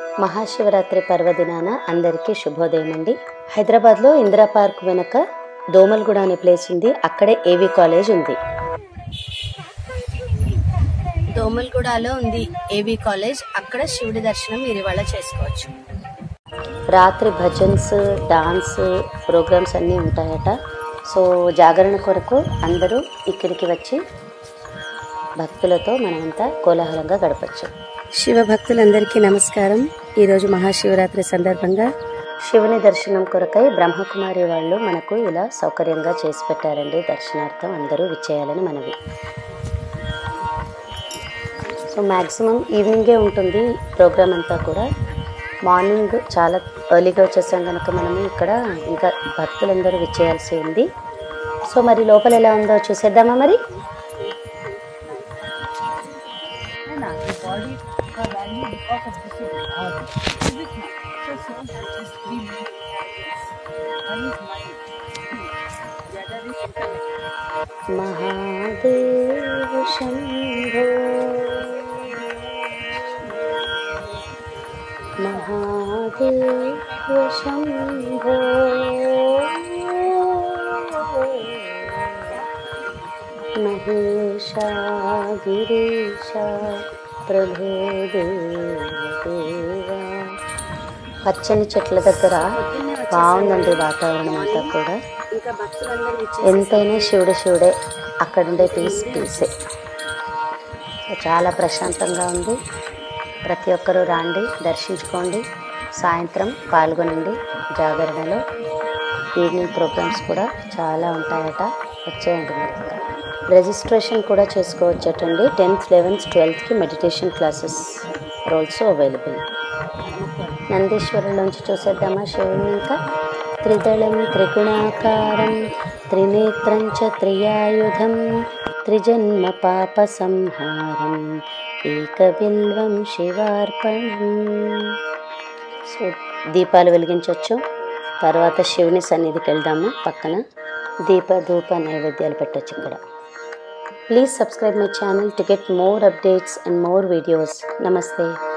మహాశివరాత్రి పర్వదినాన అందరికీ శుభోదయం అండి హైదరాబాద్లో ఇందిరా పార్క్ వెనుక దోమల్గూడ అనే ప్లేస్ ఉంది అక్కడే ఏవి కాలేజ్ ఉంది దోమల్గూడలో ఉంది ఏవి కాలేజ్ అక్కడ శివుడి దర్శనం మీరు ఇవాళ చేసుకోవచ్చు రాత్రి భజన్స్ డాన్స్ ప్రోగ్రామ్స్ అన్నీ ఉంటాయట సో జాగరణ కొరకు అందరూ ఇక్కడికి వచ్చి భక్తులతో మనమంతా కోలాహలంగా గడపచ్చు శివ భక్తులందరికీ నమస్కారం ఈరోజు మహాశివరాత్రి సందర్భంగా శివుని దర్శనం కొరకై బ్రహ్మకుమారి వాళ్ళు మనకు ఇలా సౌకర్యంగా చేసి పెట్టారండి దర్శనార్థం అందరూ విచ్చేయాలని మనవి సో మ్యాక్సిమం ఈవినింగే ఉంటుంది ప్రోగ్రామ్ అంతా కూడా మార్నింగ్ చాలా ఎర్లీగా వచ్చేసాం కనుక మనము ఇక్కడ ఇంకా భక్తులందరూ విచ్చేయాల్సి ఉంది సో మరి లోపల ఎలా ఉందో చూసేద్దామా మరి the body का value because of this is odd. Physics now. So soul has just three main areas. One is mind. The other is intellect. Mahadeva Shambho Mahadeva Shambho మహేశ గిరీశ ప్రభో దేవదేవా పచ్చని చెట్ల దగ్గర బాగుందండి వాతావరణం అంతా కూడా ఇంకా భక్తులందరూ ఎంతైనా శివుడు శివుడే అక్కడుండే పీస్ పీసే సో చాలా ప్రశాంతంగా ఉంది ప్రతి ఒక్కరూ రాండి దర్శించుకోండి సాయంత్రం పాల్గొనండి జాగరణలో ఈవినింగ్ ప్రోగ్రామ్స్ కూడా చాలా ఉంటాయట వచ్చేయండి మరి ఇంకా. రిజిస్ట్రేషన్ కూడా చేసుకోవచ్చటండి టెన్త్ లెవెన్త్ ట్వెల్త్కి మెడిటేషన్ క్లాసెస్ ఆల్సో అవైలబుల్ నందీశ్వరులోంచి చూసేద్దామా శివుని ఇంకా త్రిదళం త్రిగుణాకారం త్రినేత్రం చ త్రియాయుధం త్రిజన్మ పాప సంహారం ఏకబిల్వం శివార్పణం సో దీపాలు వెలిగించవచ్చు తర్వాత శివుని సన్నిధికి వెళ్దాము పక్కన దీప ధూప నైవేద్యాలు పెట్టచ్చు ఇక్కడ please subscribe my channel to get more updates and more videos నమస్తే